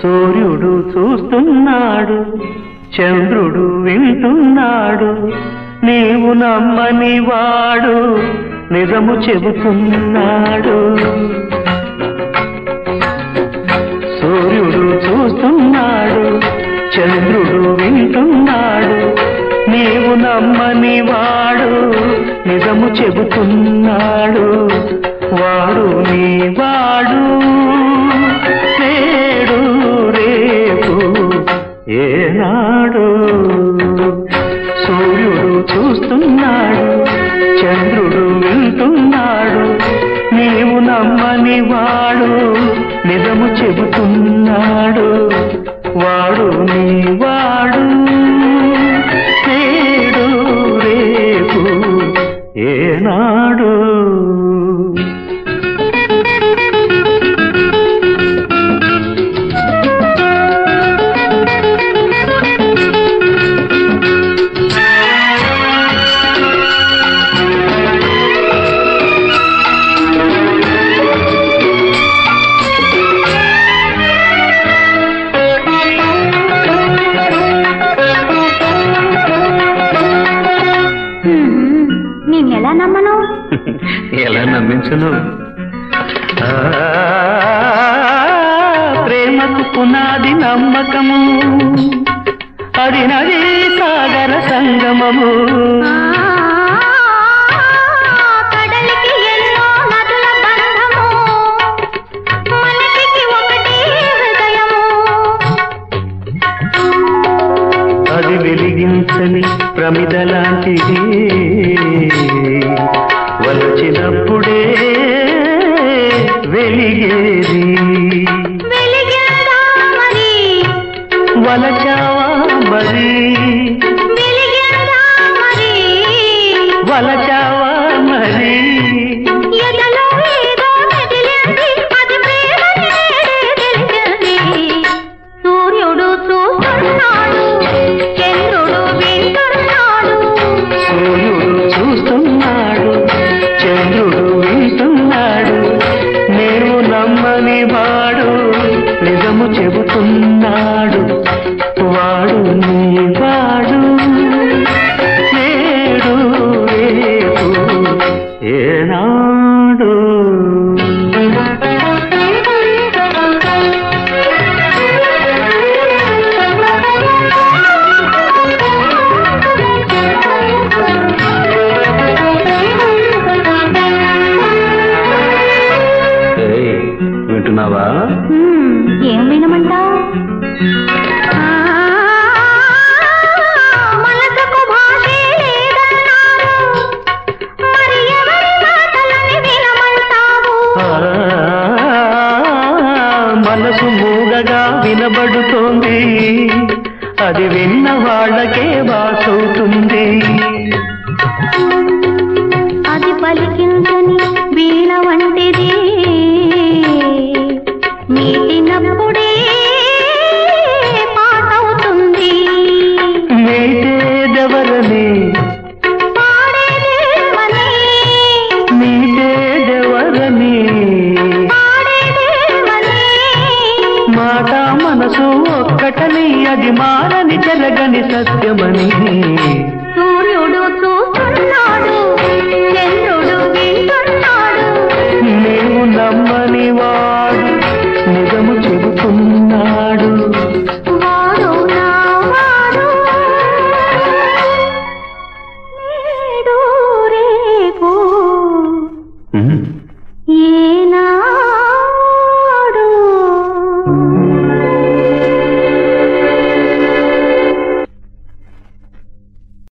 సూర్యుడు చూస్తున్నాడు చంద్రుడు వింటున్నాడు నీవు నమ్మని వాడు నిజము చెబుతున్నాడు సూర్యుడు చూస్తున్నాడు చంద్రుడు వింటున్నాడు నీవు నమ్మని వాడు నిజము చెబుతున్నాడు వాడు నీ వాడు నేడు రేపు ఏనాడు సూర్యుడు చూస్తున్నాడు చంద్రుడు వింటున్నాడు నీవు నమ్మని వాడు నిజము చెబుతున్నాడు వాడు నీ వాడు నేడు రేపు ఏనాడు నిన్నెలా నమ్మను ఎలా నమ్మించను ఆ, ప్రేమకు పునాది నమ్మకము అది నది సాగర సంగమము కడలికి ఎన్నో నదుల బంధము మనకి ఒకటే హృదయము అది వెలిగించని ప్రమిద లాంటిది వలచినప్పుడే వెలిగేది వెలిగిందా మరి వలచావా మరి వెలిగిందా మరి వలచావా మరి ఎదలో ఏదో మెదిలింది అది ప్రేమని తెలిసింది సూర్యుడు చూస్తున్నాడు చంద్రుడు వింటున్నాడు సూర్యుడు చూస్తున్నాడు చంద్రుడు వింటున్నాడు నేను నమ్మని వాడు నిజము చెబుతున్నాడు వాడు నీ వాడు నేడు రేపు ఏనాడు ఏయ్, వింటున్నావా హ్మ్, ఏం వినమంటావు మనసుకు భాషే లేదన్నారు మరి ఎవరి మాటలని వినమంటావు ఆ, మనసు మూగగా వినబడుతోంది అది విన్న వాళ్ళకే వాసవుతుంది అది పలికించని వీణ వంటిది మీటినప్పుడే పాటవుతుంది మీటేదెవరని పాడేదేమని మీటేదెవరని పాడేదేమని మాట మనసు ఒక్కటని అది మారని జరగని సత్యమని సూర్యుడు చూస్తున్నాడు చంద్రుడు వింటున్నాడు నీవు నమ్మని వాడు నిజము చెబుతున్నాడు వాడు నా వాడు నేడు రేపు ఉమ్.